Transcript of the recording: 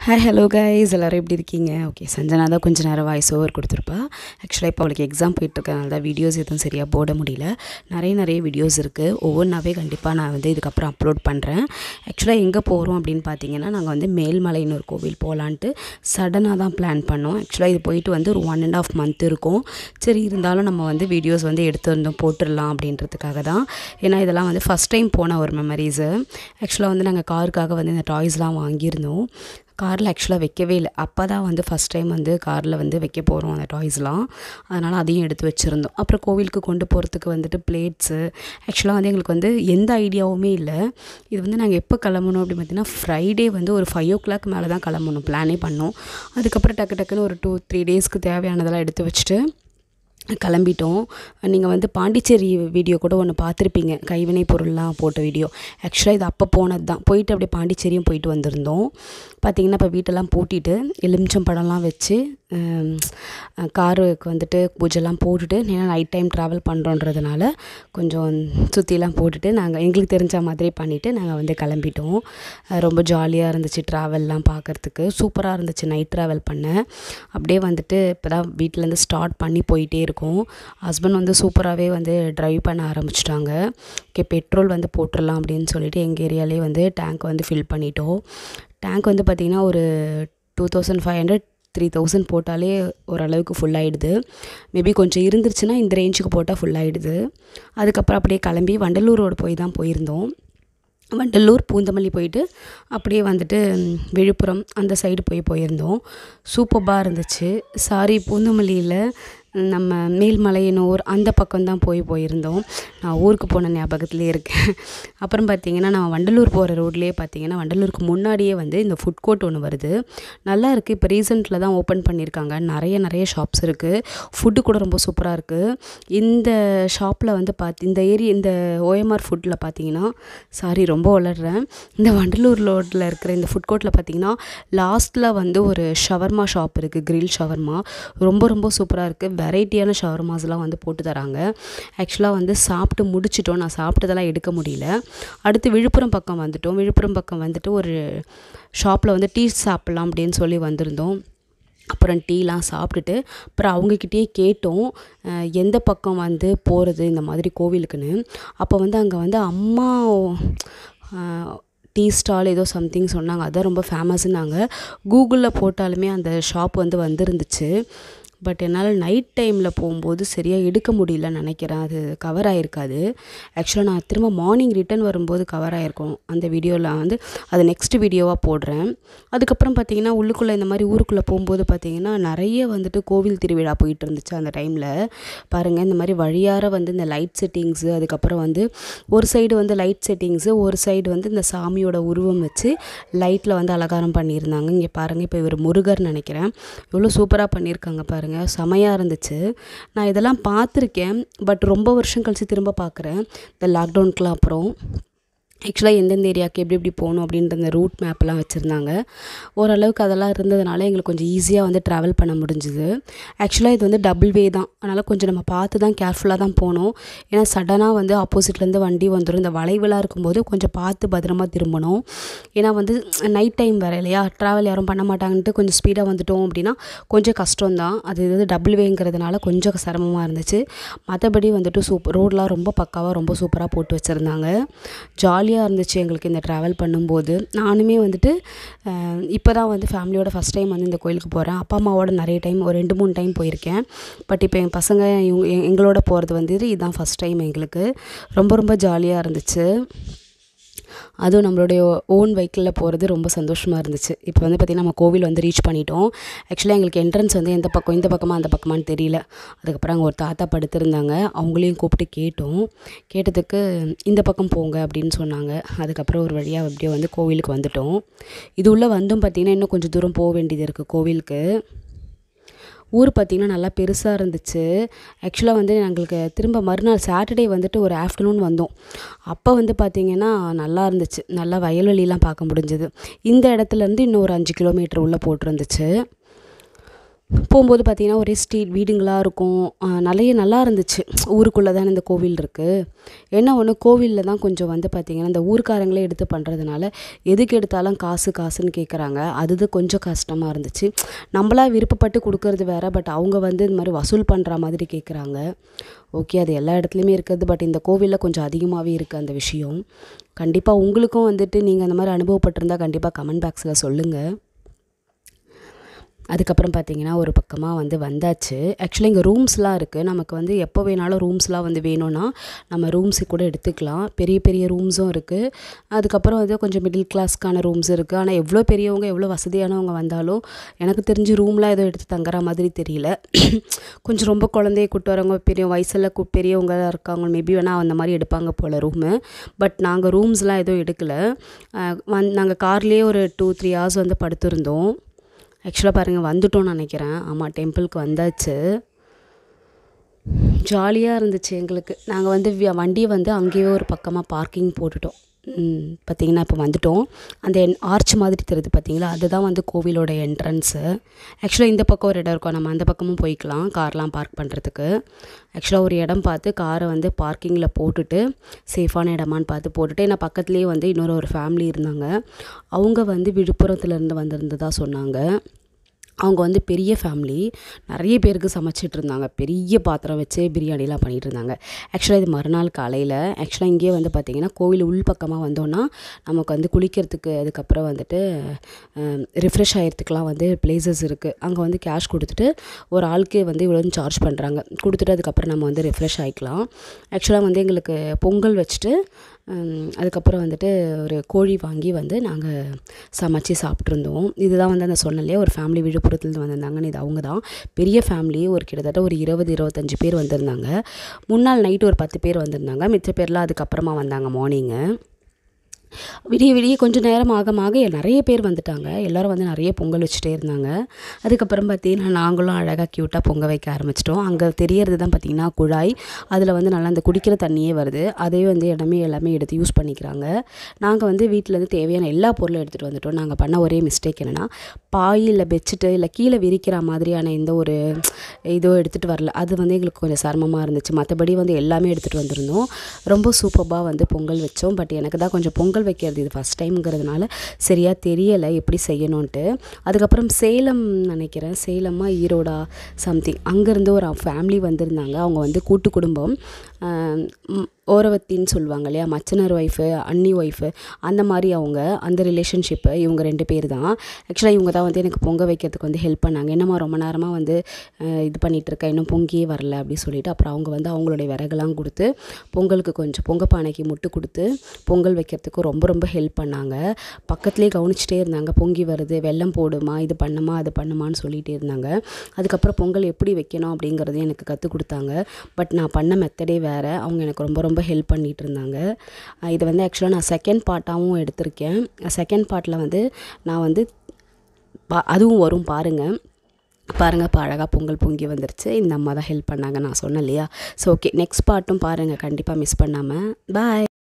hi hello guys எல்லோரும் எப்படி இருக்கீங்க ஓகே சஞ்சனா தான் கொஞ்சம் நேரம் வாய்ஸ் ஓவர் கொடுத்துருப்பா ஆக்சுவலாக இப்போ அவளுக்கு எக்ஸாம் போயிட்டுருக்கனால தான் வீடியோஸ் எதுவும் சரியாக போட முடியல நிறைய நிறைய வீடியோஸ் இருக்குது ஒவ்வொன்றாவே கண்டிப்பாக நான் வந்து இதுக்கப்புறம் அப்லோட் பண்ணுறேன் ஆக்சுவலாக எங்கே போகிறோம் அப்படின்னு பார்த்தீங்கன்னா நாங்கள் வந்து மேல்மலைன்னு ஒரு கோவில் போகலான்ட்டு சடனாக தான் பிளான் பண்ணோம் ஆக்சுவலாக இது போயிட்டு வந்து ஒரு ஒன் அண்ட் ஆஃப் மந்த் இருக்கும் சரி இருந்தாலும் நம்ம வந்து வீடியோஸ் வந்து எடுத்து வந்தோம் போட்டுடலாம் அப்படின்றதுக்காக தான் ஏன்னா இதெல்லாம் வந்து ஃபஸ்ட் டைம் போன ஒரு மெமரிஸு ஆக்சுவலாக வந்து நாங்கள் காருக்காக வந்து இந்த டாய்ஸ்லாம் வாங்கியிருந்தோம் காரில் ஆக்சுவலாக வைக்கவே இல்லை அப்போ தான் வந்து ஃபஸ்ட் டைம் வந்து காரில் வந்து வைக்க போகிறோம் அந்த டாய்ஸ்லாம் அதனால் அதையும் எடுத்து வச்சுருந்தோம் அப்புறம் கோவிலுக்கு கொண்டு போகிறதுக்கு வந்துட்டு பிளேட்ஸு ஆக்சுவலாக வந்து எங்களுக்கு வந்து எந்த ஐடியாவுமே இல்லை இது வந்து நாங்கள் எப்போ கிளம்பணும் அப்படின்னு பார்த்தீங்கன்னா ஃப்ரைடே வந்து ஒரு ஃபைவ் ஓ கிளாக் மேலே தான் கிளம்பணும் பிளானே பண்ணோம் அதுக்கப்புறம் டக்கு டக்குன்னு ஒரு டூ த்ரீ டேஸ்க்கு தேவையானதெல்லாம் எடுத்து வச்சுட்டு கிளம்பிட்டோம் நீங்கள் வந்து பாண்டிச்சேரி வீடியோ கூட ஒன்று பார்த்துருப்பீங்க கைவினை பொருள்லாம் போட்ட வீடியோ ஆக்சுவலாக இது அப்போ போனது தான் போயிட்டு அப்படியே பாண்டிச்சேரியும் போயிட்டு வந்திருந்தோம் பார்த்திங்கன்னா இப்போ வீட்டெல்லாம் பூட்டிட்டு எலுமிச்சம் பழம்லாம் வச்சு காருக்கு வந்துட்டு பூஜைலாம் போட்டுட்டு ஏன்னா நைட் டைம் ட்ராவல் பண்ணுறோன்றதுனால கொஞ்சம் சுற்றிலாம் போட்டுட்டு நாங்கள் எங்களுக்கு தெரிஞ்ச மாதிரி பண்ணிவிட்டு நாங்கள் வந்து கிளம்பிட்டோம் ரொம்ப ஜாலியாக இருந்துச்சு ட்ராவல்லாம் பார்க்குறதுக்கு சூப்பராக இருந்துச்சு நைட் ட்ராவல் பண்ண அப்படியே வந்துட்டு இப்போ தான் வீட்டிலேருந்து ஸ்டார்ட் பண்ணி போயிட்டே இருக்கோம் ஹஸ்பண்ட் வந்து சூப்பராகவே வந்து ட்ரைவ் பண்ண ஆரம்பிச்சிட்டாங்க ஓகே பெட்ரோல் வந்து போட்டுடலாம் அப்படின்னு சொல்லிட்டு எங்கள் ஏரியாலே வந்து டேங்க் வந்து ஃபில் பண்ணிட்டோம் டேங்க் வந்து பார்த்திங்கன்னா ஒரு two thousand five hundred three thousand போட்டாலே ஓரளவுக்கு ஃபுல் ஆகிடுது மேபி கொஞ்சம் இருந்துருச்சுன்னா இந்த ரேஞ்சுக்கு போட்டால் ஃபுல் ஆகிடுது அதுக்கப்புறம் அப்படியே கிளம்பி வண்டலூர் ரோடு போய் தான் போயிருந்தோம் வண்டலூர் பூந்தமல்லி போயிட்டு அப்படியே வந்துட்டு விழுப்புரம் அந்த சைடு போய் போயிருந்தோம் சூப்பராக இருந்துச்சு சாரி பூந்தமல்லியில் நம்ம மேல்மலையனூர் அந்த பக்கம் தான் போய் போயிருந்தோம் நான் ஊருக்கு போன ஞாபகத்துலேயே இருக்கேன் அப்புறம் பார்த்திங்கன்னா நான் வண்டலூர் போகிற ரோட்லேயே பார்த்திங்கன்னா வண்டலூருக்கு முன்னாடியே வந்து இந்த ஃபுட் கோர்ட் ஒன்று வருது நல்லா இருக்குது இப்போ ரீசெண்டில் தான் ஓப்பன் பண்ணியிருக்காங்க நிறைய நிறைய ஷாப்ஸ் இருக்குது ஃபுட்டு கூட ரொம்ப சூப்பராக இருக்குது இந்த ஷாப்பில் வந்து பார்த்து இந்த ஏரியா இந்த ஓஎம்ஆர் ஃபுட்டில் பார்த்தீங்கன்னா சாரி ரொம்ப வளர்கிறேன் இந்த வண்டலூர் ரோட்டில் இருக்கிற இந்த ஃபுட் கோர்ட்டில் பார்த்தீங்கன்னா லாஸ்ட்டில் வந்து ஒரு ஷவர்மா ஷாப் இருக்குது கிரில் ஷவர்மா ரொம்ப ரொம்ப சூப்பராக இருக்குது வெரைட்டியான ஷவர்மாஸ்லாம் வந்து போட்டு தராங்க ஆக்சுவலாக வந்து சாப்பிட்டு முடிச்சிட்டோம் நான் சாப்பிட்டதெல்லாம் எடுக்க முடியல அடுத்து விழுப்புரம் பக்கம் வந்துட்டோம் விழுப்புரம் பக்கம் வந்துட்டு ஒரு ஷாப்பில் வந்து டீ சாப்பிட்லாம் அப்படின்னு சொல்லி வந்திருந்தோம் அப்புறம் டீலாம் சாப்பிட்டுட்டு அப்புறம் அவங்கக்கிட்டே கேட்டோம் எந்த பக்கம் வந்து போகிறது இந்த மாதிரி கோவிலுக்குன்னு அப்போ வந்து அங்கே வந்து அம்மா டீ ஸ்டால் ஏதோ சம்திங் சொன்னாங்க அதான் ரொம்ப ஃபேமஸ்னாங்க கூகுளில் போட்டாலுமே அந்த ஷாப் வந்து வந்துருந்துச்சு பட் என்னால் நைட் டைமில் போகும்போது சரியாக எடுக்க முடியலன்னு நினைக்கிறேன் அது கவர் ஆகிருக்காது ஆக்சுவலாக நான் திரும்ப மார்னிங் ரிட்டன் வரும்போது கவர் ஆகிருக்கும் அந்த வீடியோவில் வந்து அது நெக்ஸ்ட் வீடியோவாக போடுறேன் அதுக்கப்புறம் பார்த்திங்கன்னா உள்ளுக்குள்ளே இந்த மாதிரி ஊருக்குள்ளே போகும்போது பார்த்திங்கன்னா நிறைய வந்துட்டு கோவில் திருவிழா போயிட்டு இருந்துச்சு அந்த டைமில் பாருங்கள் இந்த மாதிரி வழியார வந்து இந்த லைட் செட்டிங்ஸு அதுக்கப்புறம் வந்து ஒரு சைடு வந்து லைட் செட்டிங்ஸு ஒரு சைடு வந்து இந்த சாமியோட உருவம் வச்சு லைட்டில் வந்து அலங்காரம் பண்ணியிருந்தாங்க இங்கே பாருங்கள் இப்போ இவர் முருகர் நினைக்கிறேன் எவ்வளோ சூப்பராக பண்ணியிருக்காங்க பாருங்கள் பாருங்கள் செமையாக இருந்துச்சு நான் இதெல்லாம் பார்த்துருக்கேன் பட் ரொம்ப வருஷம் கழித்து திரும்ப பார்க்குறேன் இந்த லாக்டவுனுக்குலாம் அப்புறம் ஆக்சுவலாக எந்தெந்த ஏரியாவுக்கு எப்படி எப்படி போகணும் அப்படின்ற அந்த ரூட் மேப்லாம் வச்சுருந்தாங்க ஓரளவுக்கு அதெல்லாம் இருந்ததுனால எங்களுக்கு கொஞ்சம் ஈஸியாக வந்து ட்ராவல் பண்ண முடிஞ்சுது ஆக்சுவலாக இது வந்து டபுள் வே தான் அதனால் கொஞ்சம் நம்ம பார்த்து தான் கேர்ஃபுல்லாக தான் போகணும் ஏன்னா சடனாக வந்து ஆப்போசிட்லேருந்து வண்டி வந்துடும் இந்த வளைவெல்லாம் இருக்கும்போது கொஞ்சம் பார்த்து பத்திரமா திரும்பணும் ஏன்னா வந்து நைட் டைம் வேறு இல்லையா ட்ராவல் யாரும் பண்ண மாட்டாங்கன்ட்டு கொஞ்சம் ஸ்பீடாக வந்துட்டோம் அப்படின்னா கொஞ்சம் கஷ்டம் தான் அது இது டபுள் வேங்கிறதுனால கொஞ்சம் சிரமமாக இருந்துச்சு மற்றபடி வந்துட்டு சூப்பர் ரோடெலாம் ரொம்ப பக்காவாக ரொம்ப சூப்பராக போட்டு வச்சுருந்தாங்க ஜாலியாக ஜாலியாக இருந்துச்சு எங்களுக்கு இந்த ட்ராவல் பண்ணும்போது நானுமே வந்துட்டு இப்போ தான் வந்து ஃபேமிலியோட ஃபஸ்ட் டைம் வந்து இந்த கோயிலுக்கு போகிறேன் அப்பா அம்மாவோட நிறைய டைம் ஒரு ரெண்டு மூணு டைம் போயிருக்கேன் பட் இப்போ என் பசங்க இவங்க எங்களோட போகிறது வந்து இதுதான் ஃபஸ்ட் டைம் எங்களுக்கு ரொம்ப ரொம்ப ஜாலியாக இருந்துச்சு அதுவும் நம்மளுடைய ஓன் வெஹிக்கிளில் போகிறது ரொம்ப சந்தோஷமாக இருந்துச்சு இப்போ வந்து பார்த்திங்கன்னா நம்ம கோவில் வந்து ரீச் பண்ணிட்டோம் ஆக்சுவலாக எங்களுக்கு என்ட்ரன்ஸ் வந்து எந்த பக்கம் இந்த பக்கமாக அந்த பக்கமானு தெரியல அதுக்கப்புறம் அங்கே ஒரு தாத்தா படுத்திருந்தாங்க அவங்களையும் கூப்பிட்டு கேட்டோம் கேட்டதுக்கு இந்த பக்கம் போங்க அப்படின்னு சொன்னாங்க அதுக்கப்புறம் ஒரு வழியாக அப்படியே வந்து கோவிலுக்கு வந்துட்டோம் இது உள்ளே வந்தும் பார்த்திங்கன்னா இன்னும் கொஞ்சம் தூரம் போக வேண்டியது இருக்குது கோவிலுக்கு ஊர் பார்த்திங்கன்னா நல்லா பெருசாக இருந்துச்சு ஆக்சுவலாக வந்து எங்களுக்கு திரும்ப மறுநாள் சாட்டர்டே வந்துட்டு ஒரு ஆஃப்டர்நூன் வந்தோம் அப்போ வந்து பார்த்திங்கன்னா நல்லா இருந்துச்சு நல்லா வயல்வெளிலாம் பார்க்க முடிஞ்சது இந்த இடத்துலேருந்து இன்னும் ஒரு அஞ்சு கிலோமீட்டர் உள்ளே போட்டிருந்துச்சு போகும்போது பார்த்திங்கன்னா ஒரே ஸ்ட்ரீட் வீடுங்களாக இருக்கும் நிறைய நல்லா இருந்துச்சு ஊருக்குள்ளே தானே இந்த கோவில் இருக்குது என்ன ஒன்று கோவிலில் தான் கொஞ்சம் வந்து பார்த்திங்கன்னா இந்த ஊர்க்காரங்களே எடுத்து பண்ணுறதுனால எதுக்கு எடுத்தாலும் காசு காசுன்னு கேட்குறாங்க அதுதான் கொஞ்சம் கஷ்டமாக இருந்துச்சு நம்மளா விருப்பப்பட்டு கொடுக்கறது வேற பட் அவங்க வந்து இந்த மாதிரி வசூல் பண்ணுற மாதிரி கேட்குறாங்க ஓகே அது எல்லா இடத்துலையுமே இருக்குது பட் இந்த கோவிலில் கொஞ்சம் அதிகமாகவே இருக்குது அந்த விஷயம் கண்டிப்பாக உங்களுக்கும் வந்துட்டு நீங்கள் அந்த மாதிரி அனுபவப்பட்டிருந்தா கண்டிப்பாக கமெண்ட் பாக்ஸில் சொல்லுங்கள் அதுக்கப்புறம் பார்த்தீங்கன்னா ஒரு பக்கமாக வந்து வந்தாச்சு ஆக்சுவலி இங்கே ரூம்ஸ்லாம் இருக்குது நமக்கு வந்து எப்போ வேணாலும் ரூம்ஸ்லாம் வந்து வேணும்னா நம்ம ரூம்ஸு கூட எடுத்துக்கலாம் பெரிய பெரிய ரூம்ஸும் இருக்குது அதுக்கப்புறம் வந்து கொஞ்சம் மிடில் கிளாஸ்க்கான ரூம்ஸ் இருக்குது ஆனால் எவ்வளோ பெரியவங்க எவ்வளோ வசதியானவங்க வந்தாலும் எனக்கு தெரிஞ்சு ரூம்லாம் எதுவும் எடுத்து தங்குற மாதிரி தெரியல கொஞ்சம் ரொம்ப குழந்தைய கூட்டு வரவங்க பெரிய வயசில் கு பெரியவங்க இருக்காங்க மேபி வேணால் அந்த மாதிரி எடுப்பாங்க போல் ரூமு பட் நாங்கள் ரூம்ஸ்லாம் எதுவும் எடுக்கலை வந் நாங்கள் கார்லேயே ஒரு டூ த்ரீ ஹவர்ஸ் வந்து படுத்திருந்தோம் ஆக்சுவலாக பாருங்கள் வந்துட்டோம்னு நினைக்கிறேன் ஆமாம் டெம்பிளுக்கு வந்தாச்சு ஜாலியாக இருந்துச்சு எங்களுக்கு நாங்கள் வந்து வி- வண்டியை வந்து அங்கேயே ஒரு பக்கமாக பார்க்கிங் போட்டுட்டோம் ம், பார்த்தீங்கன்னா இப்போ வந்துட்டோம் அந்த ஆர்ச் மாதிரி தெரியுது பார்த்தீங்களா அதுதான் வந்து கோவிலோட என்ட்ரன்ஸு ஆக்சுவலாக இந்த பக்கம் ஒரு இடம் இருக்கும் நம்ம அந்த பக்கமும் போய்க்கலாம் கார்லாம் பார்க் பண்ணுறதுக்கு ஆக்சுவலாக ஒரு இடம் பார்த்து காரை வந்து பார்க்கிங்கில் போட்டுட்டு சேஃபான இடமான்னு பார்த்து போட்டுட்டு ஏன்னா பக்கத்துலேயே வந்து இன்னொரு ஒரு ஃபேமிலி இருந்தாங்க அவங்க வந்து விழுப்புரத்துலேருந்து வந்திருந்ததா சொன்னாங்க அவங்க வந்து பெரிய ஃபேமிலி நிறைய பேருக்கு சமைச்சிட்டு இருந்தாங்க பெரிய பாத்திரம் வச்சு பிரியாணிலாம் பண்ணிட்டு இருந்தாங்க ஆக்சுவலாக இது மறுநாள் காலையில் ஆக்சுவலாக இங்கேயே வந்து பார்த்திங்கன்னா கோவில் உள் பக்கமாக வந்தோன்னா நமக்கு வந்து குளிக்கிறதுக்கு அதுக்கப்புறம் வந்துட்டு ரிஃப்ரெஷ் ஆகிறதுக்குலாம் வந்து பிளேசஸ் இருக்குது அங்கே வந்து கேஷ் கொடுத்துட்டு ஒரு ஆளுக்கு வந்து இவ்வளோன்னு சார்ஜ் பண்ணுறாங்க கொடுத்துட்டு அதுக்கப்புறம் நம்ம வந்து ரிஃப்ரெஷ் ஆகிக்கலாம் ஆக்சுவலாக வந்து எங்களுக்கு பொங்கல் வச்சுட்டு ஹம், அதுக்கப்புறம் வந்துட்டு ஒரு கோழி வாங்கி வந்து நாங்கள் சமைச்சு சாப்பிட்ருந்தோம் இதுதான் வந்து அந்த சொன்னலையே ஒரு ஃபேமிலி விழுப்புரத்துலேருந்து வந்திருந்தாங்கன்னு இது அவங்க தான் பெரிய ஃபேமிலி ஒரு கிட்டத்தட்ட ஒரு இருபது இருபத்தஞ்சி பேர் வந்திருந்தாங்க முன்னாள் நைட்டு ஒரு பத்து பேர் வந்திருந்தாங்க மிச்ச பேர்லாம் அதுக்கப்புறமா வந்தாங்க மார்னிங்கு விடிய விடிய கொஞ்சம் நேரம் ஆக ஆக நிறைய பேர் வந்துட்டாங்க எல்லாரும் வந்து நிறைய பொங்கல் வச்சுட்டே இருந்தாங்க அதுக்கப்புறம் பார்த்தீங்கன்னா நாங்களும் அழகாக க்யூட்டாக பொங்க வைக்க ஆரம்பிச்சிட்டோம் அங்கே தெரியறது தான் பார்த்தீங்கன்னா குழாய் அதில் வந்து நல்லா அந்த குடிக்கிற தண்ணியே வருது அதையே வந்து இடமே எல்லாமே எடுத்து யூஸ் பண்ணிக்கிறாங்க நாங்கள் வந்து வீட்டிலேருந்து தேவையான எல்லா பொருளும் எடுத்துகிட்டு வந்துட்டோம் நாங்கள் பண்ண ஒரே மிஸ்டேக் என்னென்னா பாய் இல்லை பெட்ஷீட்டு இல்லை கீழே விரிக்கிற மாதிரியான எந்த ஒரு இதோ எடுத்துகிட்டு வரல அது வந்து எங்களுக்கு கொஞ்சம் சிரமமாக இருந்துச்சு மற்றபடி வந்து எல்லாமே எடுத்துகிட்டு வந்திருந்தோம் ரொம்ப சூப்பராக வந்து பொங்கல் வச்சோம் பட் எனக்கு தான் கொஞ்சம் பொங்கல் வைக்கிறது இது ஃபஸ்ட் டைம்ங்கிறதுனால சரியாக தெரியலை எப்படி செய்யணுன்ட்டு அதுக்கப்புறம் சேலம் நினைக்கிறேன் சேலமா ஈரோடா சம்திங் அங்கேருந்து ஒரு ஃபேமிலி வந்திருந்தாங்க அவங்க வந்து கூட்டு குடும்பம் ஆம், ம், ஓரவத்தின்னு சொல்லுவாங்க இல்லையா மச்சனர் ஒய்ஃபு அண்ணி ஒய்ஃபு அந்த மாதிரி அவங்க அந்த ரிலேஷன்ஷிப்பு இவங்க ரெண்டு பேர் தான் ஆக்சுவலாக இவங்க தான் வந்து எனக்கு பொங்க வைக்கிறதுக்கு வந்து ஹெல்ப் பண்ணாங்க என்னம்மா ரொம்ப நேரமாக வந்து அஹ், இது பண்ணிட்டு இருக்கேன் இன்னும் பொங்கியே வரல அப்படின்னு சொல்லிட்டு அப்புறம் அவங்க வந்து அவங்களுடைய விறகெல்லாம் கொடுத்து பொங்கலுக்கு கொஞ்சம் பொங்க பானைக்கு முட்டு கொடுத்து பொங்கல் வைக்கிறதுக்கு ரொம்ப ரொம்ப ஹெல்ப் பண்ணாங்க பக்கத்துலேயே கவனிச்சிட்டே இருந்தாங்க பொங்கி வருது வெல்லம் போடுமா இது பண்ணுமா அது பண்ணுமான்னு சொல்லிகிட்டே இருந்தாங்க அதுக்கப்புறம் பொங்கல் எப்படி வைக்கணும் அப்படிங்கிறதையும் எனக்கு கற்றுக் கொடுத்தாங்க பட் நான் பண்ண மெத்தடே வேறு அவங்க எனக்கு ரொம்ப ரொம்ப ஹெல்ப் பண்ணிகிட்டு இருந்தாங்க அஹ் இது வந்து ஆக்சுவலாக நான் செகண்ட் பார்ட்டாகவும் எடுத்திருக்கேன் செகண்ட் பார்ட்டில் வந்து நான் வந்து பா அதுவும் வரும் பாருங்கள் பாருங்கள் இப்போ அழகாக பொங்கல் பொங்கி வந்துருச்சு இந்த அம்மா தான் ஹெல்ப் பண்ணாங்க நான் சொன்னேன் இல்லையா ஸோ ஓகே நெக்ஸ்ட் பார்ட்டும் பாருங்கள் கண்டிப்பாக மிஸ் பண்ணாமல் பாய்